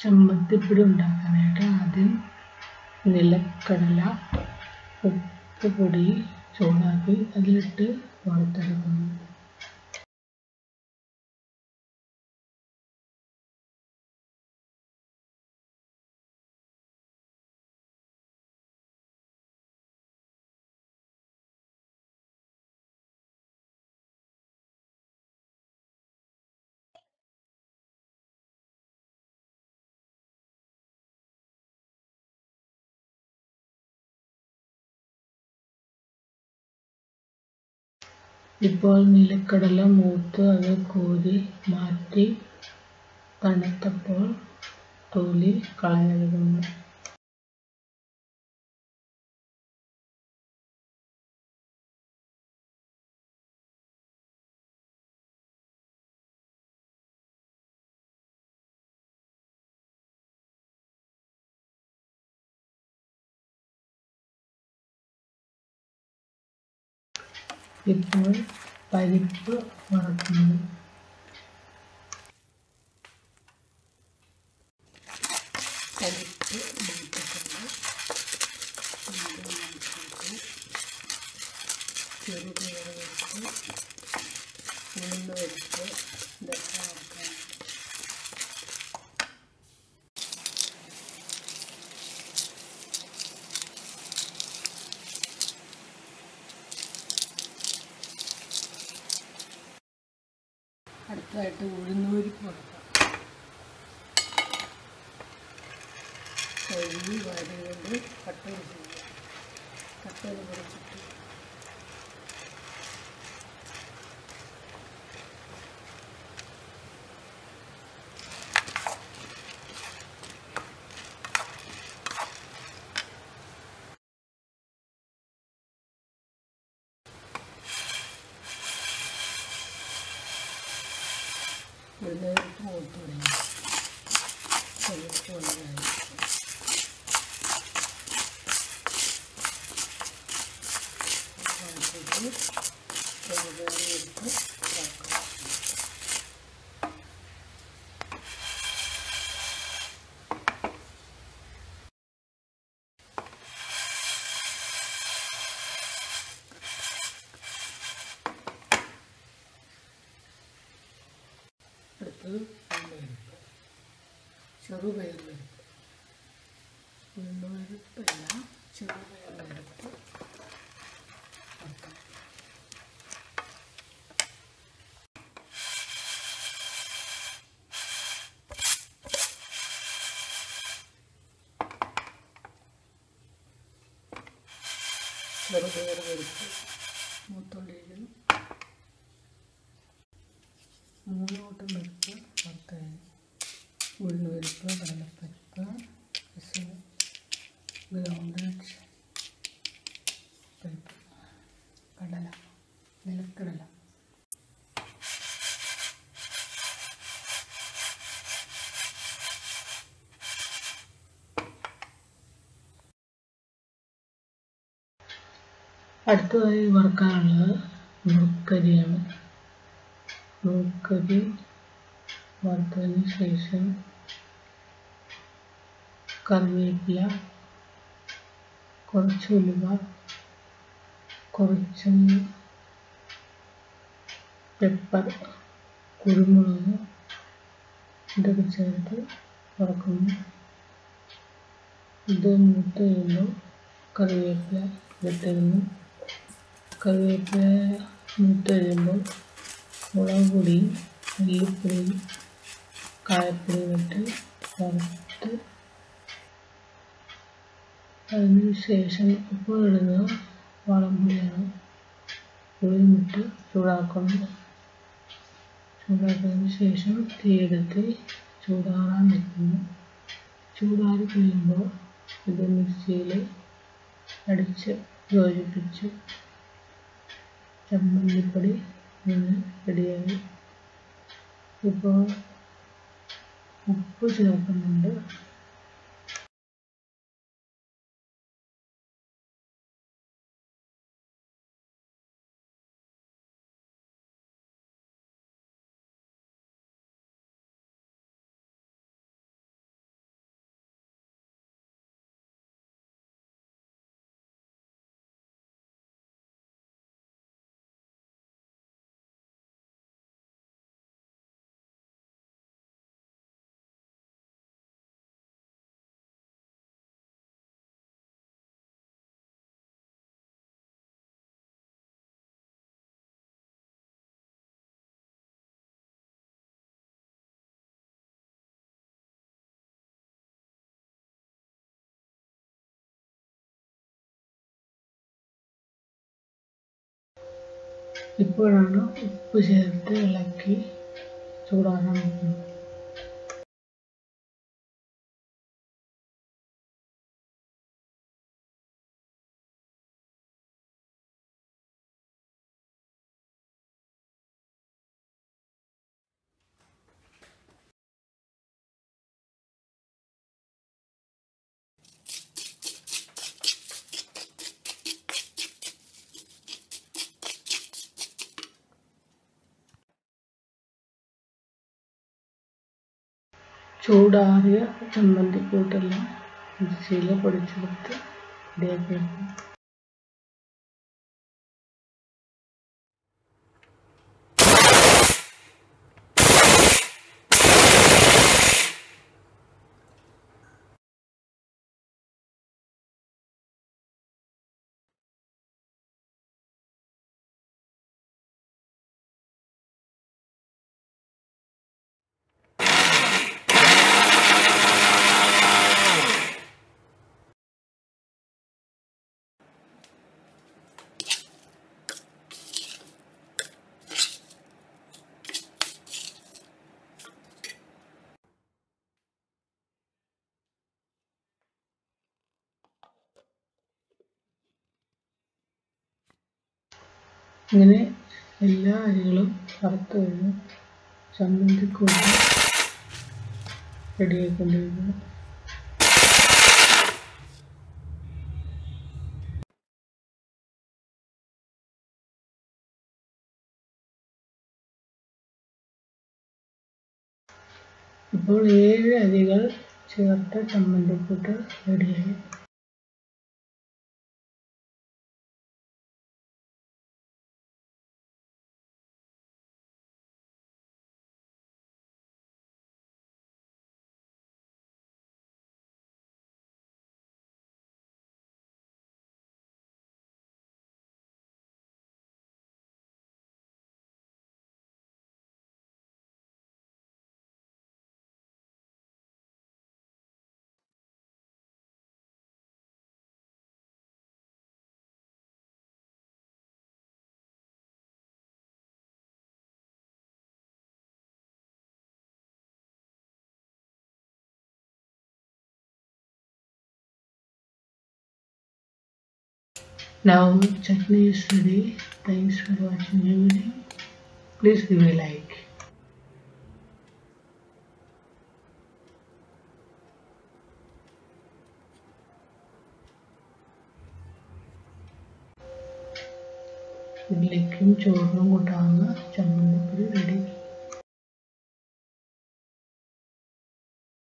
ചമ്മന്തിപ്പൊടി ഉണ്ടാക്കാനായിട്ട് ആദ്യം നിലക്കടല ഉപ്പ് പൊടി ചൂടാക്കി അതിലിട്ട് വറുത്തെടുക്കുന്നു ഇപ്പോൾ നിലക്കടല മൂത്ത് അത് കോരി മാറ്റി തണുത്തപ്പോൾ തൊലി കളഞ്ഞെടുക്കുന്നു ഇപ്പോൾ പരിപ്പ് വറക്കുന്നു പരിപ്പ് മൂത്തിട്ടുണ്ട് ചെറുപയർ പരിപ്പ് ഉഴുന്ന് പരിപ്പ് ഇതൊക്കെ വറക്കാൻ അടുത്തതായിട്ട് ഉഴുന്നുപരിപ്പ് കൊടുക്കാം കഴുകി വാരികൊണ്ട് കട്ടയിൽ ചെയ്യുക കട്ടയിൽ കുറച്ചിട്ട് ഉഴുന്നുപരിപ്പ് മൂത്ത് തുടങ്ങി പരിപ്പ് വളരെ ചെറുപയർ എടുത്ത് ഇതാക്കാം അടുത്തത് ഉഴുന്നുപരിപ്പ് ചെറുപയർ പരിപ്പ് ഉഴുന്നുപരിപ്പല്ല ചെറുപയർ പരിപ്പ് വറുക്കാം. ചെറുപയർ പരിപ്പ് മൂത്തുള്ളിയിലും മൂന്ന് കൂട്ടം പരിപ്പ് വറുത്തതിന് ഉഴുന്ന് പരിപ്പ് കടലപ്പരിപ്പ് ഗ്രൗണ്ട് പരിപ്പ് കടല നിലക്കടല അടുത്തതായി വറുക്കാനുള്ളത് നുറുക്കരിയാണ് നുറുക്കരി വറുത്തതിന് ശേഷം കറിവേപ്പില കുറച്ച് ഉലുവ കുറച്ച് പെപ്പർ കുരുമുളക് ഇതൊക്കെ ചേർത്ത് വറക്കുന്നു ഇത് മൂത്ത് കഴിയുമ്പോൾ കറിവേപ്പില ഇട്ടിരുന്നു കറിവേപ്പില മൂത്ത് കഴിയുമ്പോൾ മുളക് പൊടിയും മല്ലിപ്പൊടിയും കായപ്പൊടിയും ഇട്ട് വറുത്ത് അതിന് ശേഷം ഇപ്പോൾ ഇടുന്നത് വളംപൊടിയാണ് പൊടിയുമിട്ട് ചൂടാക്കുന്നു ചൂടാക്കിയതിന് ശേഷം തീയെടുത്ത് ചൂടാറാൻ വെക്കുന്നു ചൂടാറി കഴിയുമ്പോൾ ഇത് മിക്സിയിൽ അടിച്ച് യോജിപ്പിച്ച് ചമ്മന്തിപ്പൊടി നിന്ന് റെഡിയായി ഇപ്പോൾ ഉപ്പ് ചേർക്കുന്നുണ്ട് ഇപ്പോഴാണ് ഉപ്പ് ചേർത്ത് ഇളക്കി ചൂടാക്കാൻ വെക്കുന്നത് ചൂടാറിയ ചമ്മന്തിക്കൂട്ടെല്ലാം മിക്സിയിൽ പൊടിച്ചെടുത്ത് റെഡിയാക്കി വെക്കും ഇങ്ങനെ എല്ലാ അരികളും വറുത്ത് കഴിഞ്ഞ് ചമ്മന്തിക്കൂട്ട് റെഡിയായിക്കൊണ്ടിരിക്കുന്നു ഇപ്പോൾ ഏഴ് അരികൾ ചേർത്ത ചമ്മന്തിക്കൂട്ട് റെഡിയായി Now chutney is ready. Thanks for watching the video. Please give a like. ഇതിലേക്കും ചോറിനും കൂട്ടാവുന്ന ചമ്മന്തിപ്പൊടി റെഡി